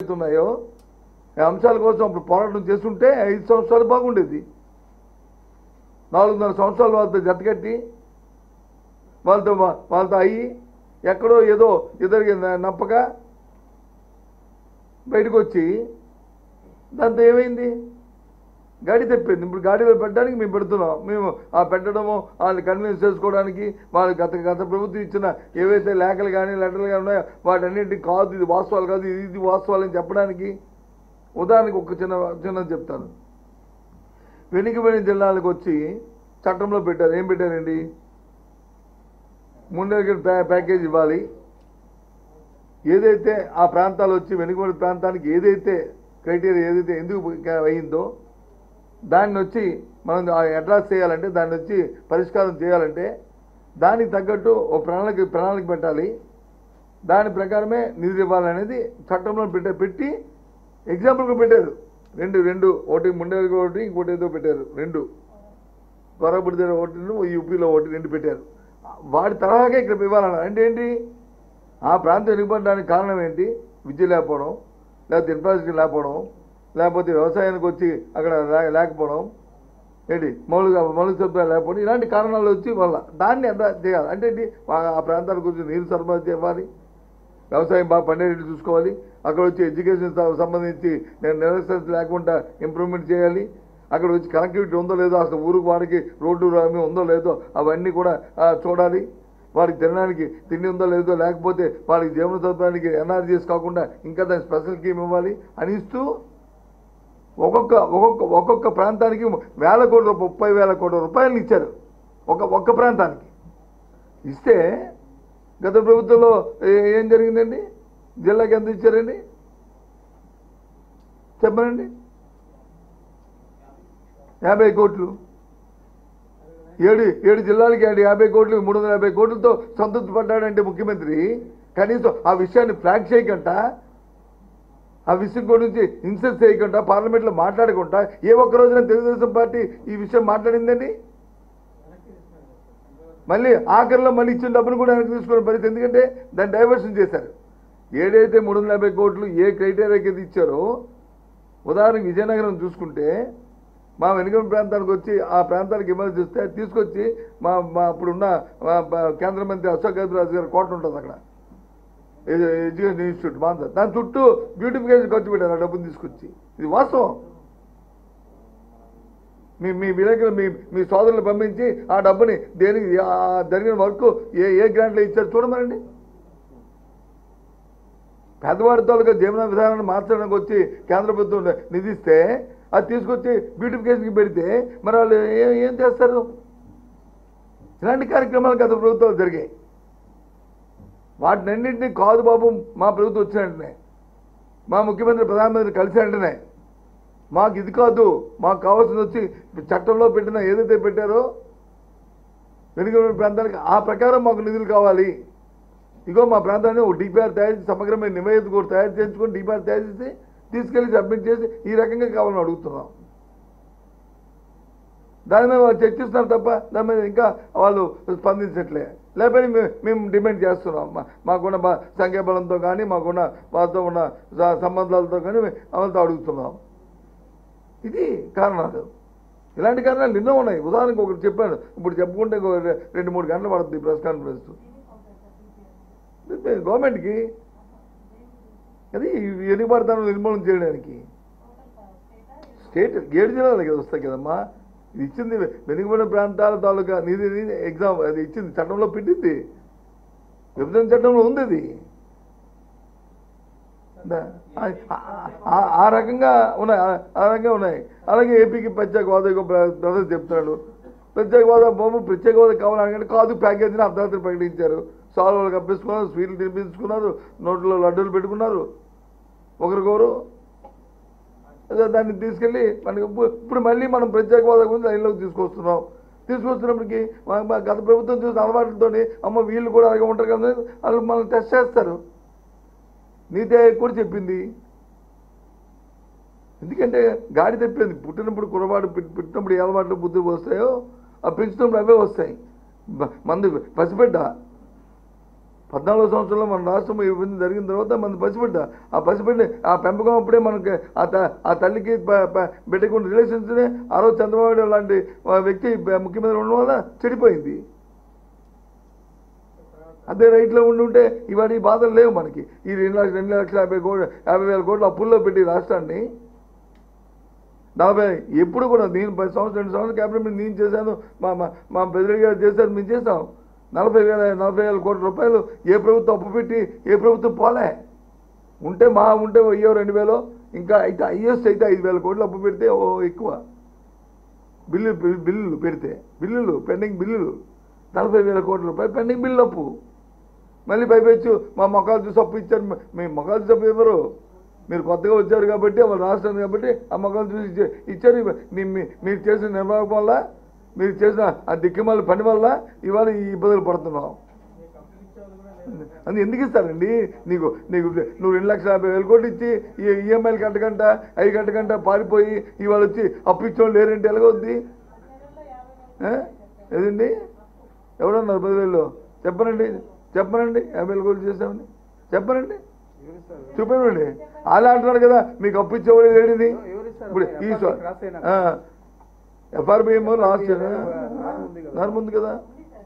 ఉన్నాయో ఆ అంశాల కోసం అప్పుడు పోరాటం చేస్తుంటే ఐదు సంవత్సరాలు బాగుండేది నాలుగున్నర సంవత్సరాలు వాళ్ళతో జతకట్టి వాళ్ళతో వా- వాళ్ళతో అయ్యి ఎక్కడో ఏదో ఇద్దరికి న- నప్పక బయటకు వచ్చి దాంతో ఏమైంది గాడి తెప్పింది ఇప్పుడు గాడిలో పెట్టడానికి మేము పెడుతున్నాం మేము ఆ పెట్టడము వాళ్ళని కన్విన్స్ చేసుకోవడానికి వాళ్ళు గత గత ప్రభుత్వం ఇచ్చిన ఏవైతే లేఖలు కానీ లెటర్లు కానీ ఉన్నాయో వాటన్నింటికి కాదు ఇది వాస్తవాలు కాదు ఇది ఇది వాస్తవాలు అని చెప్పడానికి ఉదాహరణకు ఒక చిన్న చిన్నది చెప్తాను వెనుకబడిన జిల్లాలకు వచ్చి చట్టంలో పెట్టారు ఏం పెట్టారండి ముందరికి ప్యా ప్యాకేజ్ ఇవ్వాలి ఏదైతే ఆ ప్రాంతాలు వచ్చి వెనుకబడి ప్రాంతానికి ఏదైతే క్రైటీరియా ఏదైతే ఎందుకు అయిందో దాన్ని వచ్చి మనం అడ్రస్ చేయాలంటే దాన్ని వచ్చి పరిష్కారం చేయాలంటే దానికి తగ్గట్టు ఓ ప్రణాళిక ప్రణాళిక పెట్టాలి దాని ప్రకారమే నిధులు ఇవ్వాలనేది చట్టంలో పెట్టే పెట్టి ఎగ్జాంపుల్గా పెట్టారు రెండు రెండు ఒకటి ముండేరుగా ఒకటి ఇంకోటి ఏదో పెట్టారు రెండు గొర్రపుడి దగ్గర ఒకటి యూపీలో ఒకటి రెండు పెట్టారు వాడి తరహాగా ఇక్కడ ఇవ్వాలన్నారు అంటే ఏంటి ఆ ప్రాంతం వెనుకబడడానికి కారణం ఏంటి విద్య లేకపోవడం లేకపోతే ఇన్ఫ్రాస్ట్రక్చర్ లేకపోవడం లేకపోతే వ్యవసాయానికి వచ్చి అక్కడ లే- లేకపోవడం ఏంటి మౌలిక మౌలిక సదుపాయాలు లేకపోవడం ఇలాంటి కారణాలు వచ్చి వల్ల దాన్ని ఎంత చేయాలి అంటే ఏంటి ఆ- ఆ ప్రాంతానికి వచ్చి నీరు సరఫరా చేయాలి వ్యవసాయం బాగా పండేటట్టు చూసుకోవాలి అక్కడ వచ్చి ఎడ్యుకేషన్ స- సంబంధించి నేను నిరసన లేకుండా ఇంప్రూవ్మెంట్ చేయాలి అక్కడ వచ్చి కనెక్టివిటీ ఉందో లేదో అసలు ఊరుకు వాడికి రోడ్డు రామి ఉందో లేదో అవన్నీ కూడా ఆ, చూడాలి వారికి తినడానికి తిండి ఉందో లేదో లేకపోతే వాళ్ళకి జీవన సదుపాయానికి ఎన్ఆర్జీఎస్ కాకుండా ఇంకా దాని స్పెషల్ స్కీమ్ ఇవ్వాలి అని ఇస్తూ ఒక్కొక్క ఒక్కొక్క ఒక్కొక్క ప్రాంతానికి వేల కోట్ల రూప- ముప్పై వేల కోట్ల రూపాయలు ఇచ్చారు ఒక ఒక్క ప్రాంతానికి ఇస్తే గత ప్రభుత్వంలో ఏ- ఏం జరిగిందండి జిల్లాకి ఎంత ఇచ్చారండి చెప్పనండి యాభై కోట్లు ఏడు ఏడు జిల్లాలకి ఏడు యాభై కోట్లు మూడు వందల యాభై కోట్లతో సంతృప్తి పడ్డాడంటే ముఖ్యమంత్రి కనీసం ఆ విషయాన్ని ఫ్లాగ్ చేయకుండా ఆ విషయం గురించి ఇన్సెస్ చేయకుండా పార్లమెంట్లో మాట్లాడకుండా ఏ ఒక్క రోజున తెలుగుదేశం పార్టీ ఈ విషయం మాట్లాడిందండి మళ్ళీ ఆఖరిలో మళ్ళీ ఇచ్చిన డబ్బును కూడా వెనక్కి తీసుకునే పరిస్థితి ఎందుకంటే దాన్ని డైవర్షన్ చేశారు ఏదైతే మూడు వందల యాభై కోట్లు ఏ క్రైటీరియాకి ఇది ఇచ్చారో ఉదాహరణకి విజయనగరం చూసుకుంటే మా వెనుకబడి ప్రాంతానికి వచ్చి ఆ ప్రాంతానికి ఇబ్బంది చూస్తే అది తీసుకొచ్చి మా మా అప్పుడున్న మా మా కేంద్ర మంత్రి అశోక్ గజరాజు గారి కోట ఉంటుంది అక్కడ ఎడ్యు- ఎడ్యుకేషన్ ఇన్స్టిట్యూట్ మాంత దాని చుట్టూ బ్యూటిఫికేషన్ ఖర్చు పెట్టారు ఆ డబ్బును తీసుకొచ్చి ఇది వాస్తవం మీ మీ విలేకరులు మీ మీ సోదరులు పంపించి ఆ డబ్బుని దేనికి ఆ జరిగిన వర్క్ ఏ ఏ గ్రాంట్లో ఇచ్చారు చూడమనండి పేదవాడి తాలూకా జీవన విధానాన్ని మార్చడానికి వచ్చి కేంద్ర ప్రభుత్వం నిధిస్తే అది తీసుకొచ్చి బ్యూటిఫికేషన్కి పెడితే మరి వాళ్ళు ఏం ఏం చేస్తారు ఇలాంటి కార్యక్రమాలు గత ప్రభుత్వాలు జరిగాయి వాటినన్నింటినీ కాదు బాబు మా ప్రభుత్వం వచ్చిన వెంటనే మా ముఖ్యమంత్రి ప్రధానమంత్రి కలిసి వెంటనే మాకు ఇది కాదు మాకు కావాల్సింది వచ్చి చట్టంలో పెట్టిన ఏదైతే పెట్టారో వెనుకబడిన ప్రాంతానికి ఆ ప్రకారం మాకు నిధులు కావాలి ఇగో మా ప్రాంతాన్ని ఒక డిపిఆర్ తయారు చేసి సమగ్రమైన నివేదిక కూడా తయారు చేయించుకొని డిపిఆర్ తయారు చేసి తీసుకెళ్లి సబ్మిట్ చేసి ఈ రకంగా కావాలని అడుగుతున్నాం దాని మీద వాళ్ళు చర్చిస్తున్నారు తప్ప దాని మీద ఇంకా వాళ్ళు స్పందించట్లే లేకపోతే మేము మేము డిమాండ్ చేస్తున్నాం మా- మాకున్న మా సంఖ్యాబలంతో కానీ మాకున్న వాళ్ళతో ఉన్న స- సంబంధాలతో కానీ వాళ్ళతో అడుగుతున్నాం ఇది కారణాలు ఇలాంటి కారణాలు ఎన్నో ఉన్నాయి ఉదాహరణకు ఒకటి చెప్పాను ఇప్పుడు చెప్పుకుంటే ఇంకో రె- రెండు మూడు గంటలు పడుతుంది ప్రెస్ కాన్ఫరెన్స్ గవర్నమెంట్కి అది ఎన్నిపడతాను నిర్మూలన చేయడానికి స్టేట్ ఏడు జిల్లాలకి కదా వస్తాయి కదమ్మా ఇది ఇచ్చింది వెనుకబడిన ప్రాంతాల తాలూకా నిధి నిధి ఎగ్జామ్ అది ఇచ్చింది చట్టంలో పెట్టింది విభజన చట్టంలో ఉంది అది దా- ఆ- ఆ- ఆ- ఆ రకంగా ఉన్నాయి ఆ- ఆ రకంగా ఉన్నాయి అలాగే ఏపీకి ప్రత్యేక హోదా ఇగో బ్ర- బ్రదర్ చెప్తున్నాడు ప్రత్యేక హోదా బాబు ప్రత్యేక హోదా కావాలంటే కాదు ప్యాకేజీని అర్ధరాత్రి ప్రకటించారు సాల్వలు కప్పించుకున్నారు స్వీట్లు తినిపించుకున్నారు నోట్లో లడ్డూలు పెట్టుకున్నారు ఒకరికొకరు అదే దాన్ని తీసుకెళ్ళి మనకి ఇప్పుడు ఇప్పుడు మళ్ళీ మనం ప్రత్యేక హోదా గురించి లైన్లోకి తీసుకొస్తున్నాం తీసుకొస్తున్నప్పటికీ మా- మా గత ప్రభుత్వం చూసిన అలవాట్లతో అమ్మ వీళ్ళు కూడా అలాగే ఉంటారు కదా వాళ్ళు మనం టెస్ట్ చేస్తారు నీతి ఆయోగ్ కూడా చెప్పింది ఎందుకంటే గాడి తెప్పింది పుట్టినప్పుడు కురవాడు పుట్- పుట్టినప్పుడు ఏ అలవాట్లు బుద్ధులు వస్తాయో ఆ పెంచుతున్నప్పుడు అవే వస్తాయి బ- మందు పసిబిడ్డ పద్నాలుగో సంవత్సరంలో మన రాష్ట్రం విభజన జరిగిన తర్వాత మన పసిబిడ్డ ఆ పసిబిడ్డ ఆ పెంపకం అప్పుడే మనకి ఆ త- ఆ తల్లికి ప- ప- బిడ్డకు ఉన్న రిలేషన్స్నే ఆ రోజు చంద్రబాబు నాయుడు లాంటి ఆ వ్యక్తి ప- ముఖ్యమంత్రి ఉండడం వల్ల చెడిపోయింది అదే రైట్లో ఉండి ఉంటే ఇవాళ ఈ బాధలు లేవు మనకి ఈ రెండు లక్షల రెండు లక్షల యాభై కోట్లు యాభై వేల కోట్ల అప్పుల్లో పెట్టి రాష్ట్రాన్ని నలభై ఎప్పుడు కూడా నేను పది సంవత్సరం రెండు సంవత్సరాలు క్యాబినెట్ మీద నేను చేశాను మా మా మా ప్రెసిడెంట్ గారు చేశారు మేము చేసాం నలభై వేల నలభై వేల కోట్ల రూపాయలు ఏ ప్రభుత్వం అప్పు పెట్టి ఏ ప్రభుత్వం పోలే ఉంటే మా ఉంటే అయ్యో రెండు వేలు ఇంకా అయితే హైయెస్ట్ అయితే ఐదు వేల కోట్లు అప్పు పెడితే ఓ ఎక్కువ బిల్లు బిల్లులు పెడితే బిల్లులు పెండింగ్ బిల్లులు నలభై వేల కోట్ల రూపాయలు పెండింగ్ బిల్లు అప్పు మళ్ళీ పైపెచ్చు మా మొక్కలు చూసి అప్పు ఇచ్చారు మీ- మీ మొక్కలు చూసి అప్పు ఇవ్వరు మీరు కొత్తగా వచ్చారు కాబట్టి వాళ్ళు రాష్ట్రం కాబట్టి ఆ మొక్కలు చూసి ఇచ్చే- ఇచ్చారు ఇవ్వ- మీ- మీ- మీరు చేసిన నిర్వాహకం వల్ల మీరు చేసిన ఆ దిక్కుమాల పని వల్ల ఇవాళ ఈ ఇబ్బందులు పడుతున్నాం అది ఎందుకు ఇస్తారండి నీకు నీకు నువ్వు రెండు లక్షల యాభై వేలు కోట్లు ఇచ్చి ఈ ఈఎంఐలు కట్టకంట అవి కట్టకంట పారిపోయి ఇవాళ వచ్చి అప్పు ఇచ్చేవాళ్ళు లేరంటే ఎలాగొద్ది ఏదండి ఎవరన్నారు పదివేలు చెప్పనండి చెప్పనండి యాభై వేలు కోట్లు చేసామని చెప్పనండి చూపనండి అలా అంటున్నారు కదా మీకు అప్పు ఇచ్చేవాడు లేడిది ఇప్పుడు ఈ ఎఫ్ఆర్బిఎం లాస్ట్ నార్మల్ ఉంది కదా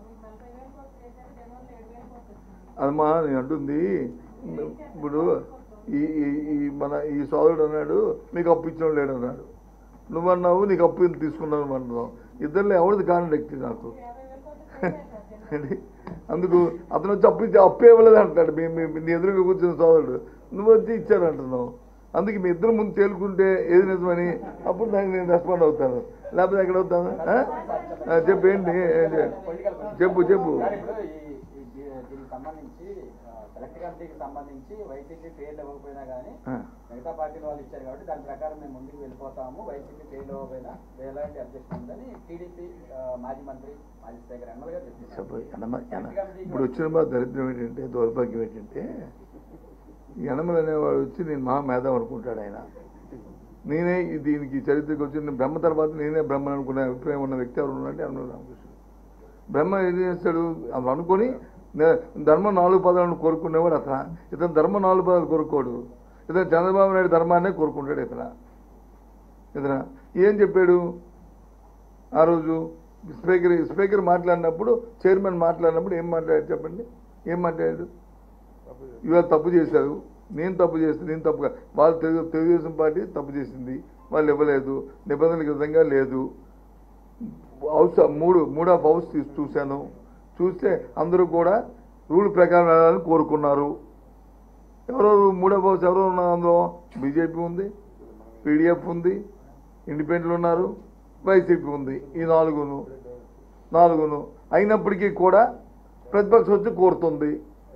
అదమ్మా నేను అంటుంది ఇప్పుడు ఈ ఈ- ఈ మన ఈ సోదరుడు అన్నాడు మీకు అప్పు ఇచ్చిన లేడు అన్నాడు నువ్వన్నావు నీకు అప్పు ఇంత తీసుకున్నావు అంటున్నావు ఇద్దరిలో ఎవరిది కాంట్రాక్ట్ నాకు ఏంటి? అందుకు అతను వచ్చి అప్పు ఇచ్చి అప్పు ఇవ్వలేదు అంటాడు మీ మీ- నీ ఎదురుగా కూర్చున్న సోదరుడు నువ్వు వచ్చి ఇచ్చాను అంటున్నావు అందుకే మీ ఇద్దరు ముందు తేలుకుంటే ఏది నిజమని అప్పుడు దానికి నేను రెస్పాండ్ అవుతాను లేకపోతే ఎక్కడ అవుతాను ఆ? ఆ, చెప్పు ఏంటి ఏంటి? చెప్పు చెప్పు సార్, ఇప్పుడు ఈ- ఈ దీ- దీనికి సంబంధించి ఆ, సెలెక్ట్ కమిటీకి సంబంధించి వైసీపీ పేర్లు ఇవ్వకపోయినా కానీ ఆ. మిగతా పార్టీల వాళ్ళు ఇచ్చారు కాబట్టి దాని ప్రకారం మేము ముందుకు వెళ్ళిపోతాము వైసీపీ పేర్లు ఇవ్వకపోయినా ఎలాంటి అబ్జెక్షన్ ఉందని టీడీపీ ఆ, మాజీ మంత్రి మాజీ స్పీకర్ ఎమ్మెల్యే గారు చెప్తున్నారు చెప్పు యనమ యన ఇప్పుడు వచ్చిన బాధ దరిద్రం ఏంటంటే దౌర్భాగ్యం ఏంటంటే యనమలు అనేవాడు వచ్చి నేను మహా మేధం అనుకుంటాడు ఆయన నేనే ఈ దీనికి చరిత్రకు వచ్చి నేను బ్రహ్మ తర్వాత నేనే బ్రహ్మ అనుకునే అభిప్రాయం ఉన్న వ్యక్తి ఎవరు ఉన్నారంటే యనమల రామకృష్ణ బ్రహ్మ ఏం చేస్తాడు అలా అనుకొని నే- ధర్మం నాలుగు పదాలను కోరుకునేవాడు అతను ఇతను ధర్మం నాలుగు పదాలు కోరుకోడు ఇతను చంద్రబాబు నాయుడు ధర్మాన్నే కోరుకుంటాడు ఇతను ఇతను ఏం చెప్పాడు ఆ రోజు స్పీకర్ స్పీకర్ మాట్లాడినప్పుడు చైర్మన్ మాట్లాడినప్పుడు ఏం మాట్లాడాడు చెప్పండి ఏం మాట్లాడాడు ఇవాళ తప్పు చేశారు నేను తప్పు చేస్తే నేను తప్పుగా వాళ్ళు తెలుగు తెలుగుదేశం పార్టీ తప్పు చేసింది వాళ్ళు ఇవ్వలేదు నిబంధనలకు విధంగా లేదు హౌస్ మూడు మూడు ఆఫ్ హౌస్ తీసి చూశాను చూస్తే అందరూ కూడా రూల్ ప్రకారం వెళ్ళాలని కోరుకున్నారు ఎవరెవరు మూడో హౌస్ ఎవరు ఉన్నారు అందులో బీజేపీ ఉంది పీడిఎఫ్ ఉంది ఇండిపెండెంట్ ఉన్నారు వైసీపీ ఉంది ఈ నాలుగును నాలుగును అయినప్పటికీ కూడా ప్రతిపక్షం వచ్చి కోరుతుంది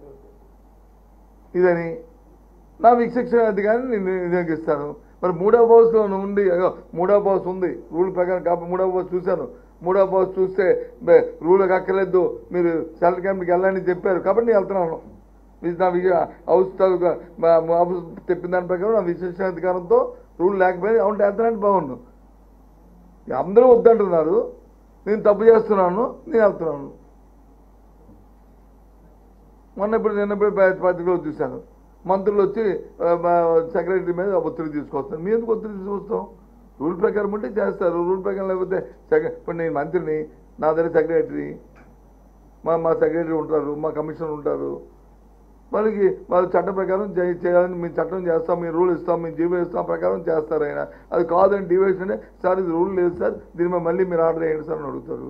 ఇదని నా విచక్షణ అధికారిని నేను వినియోగిస్తాను మరి మూడో బౌస్లో ఉండి అయ్యో మూడో బౌస్ ఉంది రూల్ ప్రకారం కాబట్టి మూడో బౌస్ చూశాను మూడో బౌస్ చూస్తే బే- రూల్ అక్కర్లేదు మీరు సెలెక్ట్ క్యాంప్కి వెళ్ళని చెప్పారు కాబట్టి నేను వెళ్తున్నాను ఇది నా విజయ హౌస్ తాలూకా మా- మా హౌస్ చెప్పిన దాని ప్రకారం నా విశేష అధికారంతో రూల్ లేకపోయింది అవును వెళ్తానంటే బాగుండు అందరూ వద్దంటున్నారు నేను తప్పు చేస్తున్నాను నేను వెళ్తున్నాను మొన్న ఇప్పుడు నిన్న పోయి ప- పత్రికలో చూశాను మంత్రులు వచ్చి ఆ, మా సెక్రటరీ మీద ఒత్తిడి తీసుకొస్తాను మీ ఎందుకు ఒత్తిడి తీసుకొస్తాం రూల్ ప్రకారం ఉంటే చేస్తారు రూల్ ప్రకారం లేకపోతే సెక్ర ఇప్పుడు నేను మంత్రిని నా దగ్గర సెక్రటరీ మా మా సెక్రటరీ ఉంటారు మా కమిషనర్ ఉంటారు వాళ్ళకి వాళ్ళు చట్టం ప్రకారం చే- చేయాలని మేము చట్టం చేస్తాం మేము రూల్ ఇస్తాం మేము జీవో ఇస్తాం ప్రకారం చేస్తారు ఆయన అది కాదని డివైస్ అంటే సార్ ఇది రూల్ లేదు సార్ దీని మీద మళ్ళీ మీరు ఆర్డర్ చేయండి సార్ అని అడుగుతారు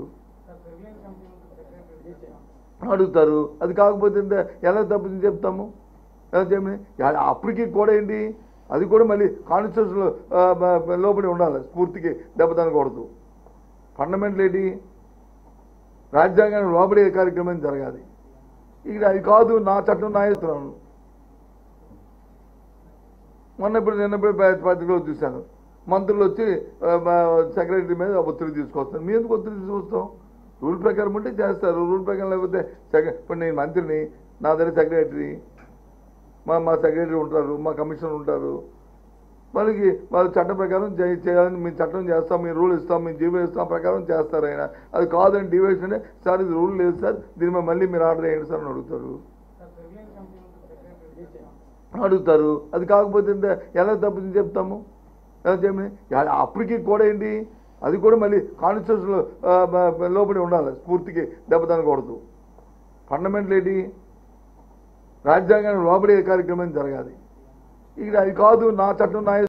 అడుగుతారు అది కాకపోతే ఇంత ఎలా తప్పు చెప్తాము ఎలా చెప్పని అప్పటికి కూడా ఏంటి అది కూడా మళ్ళీ కాన్స్టిట్యూషన్ లోపలి ఉండాలి స్ఫూర్తికి దెబ్బతనకూడదు ఫండమెంటల్ ఏంటి రాజ్యాంగాన్ని లోపడే కార్యక్రమం జరగాలి ఇక్కడ అది కాదు నా చట్టం నా ఇస్తున్నాను మొన్న ఇప్పుడు నిన్న పోయి ప- పత్రికలో చూశాను మంత్రులు వచ్చి ఆ, మా సెక్రటరీ మీద ఒత్తిడి తీసుకొస్తాను మీ ఎందుకు ఒత్తిడి తీసుకొస్తాం రూల్ ప్రకారం ఉంటే చేస్తారు రూల్ ప్రకారం లేకపోతే సెక్ర ఇప్పుడు నేను మంత్రిని నా దగ్గర సెక్రటరీ మా మా సెక్రటరీ ఉంటారు మా కమిషనర్ ఉంటారు వాళ్ళకి వాళ్ళ చట్టం ప్రకారం చే- చేయాలని మేము చట్టం చేస్తాం మేము రూల్ ఇస్తాం మేము జీవో ఇస్తాం ప్రకారం చేస్తారు ఆయన అది కాదని డివైస్ అంటే సార్ ఇది రూల్ లేదు సార్ దీని మీద మళ్ళీ మీరు ఆర్డర్ చేయండి సార్ అని అడుగుతారు అడుగుతారు అది కాకపోతే ఎంత- ఎలా తప్పింది చెప్తాము ఎలా చెప్పని యా- అప్పటికి కూడా ఏంటి అది కూడా మళ్ళీ కాన్స్టిట్యూషన్ లోపలి ఉండాలి స్ఫూర్తికి దెబ్బతనకూడదు ఫండమెంటల్ ఏంటి రాజ్యాంగానికి లోబడే కార్యక్రమం జరగాలి ఇక్కడ అది కాదు నా చట్టం నా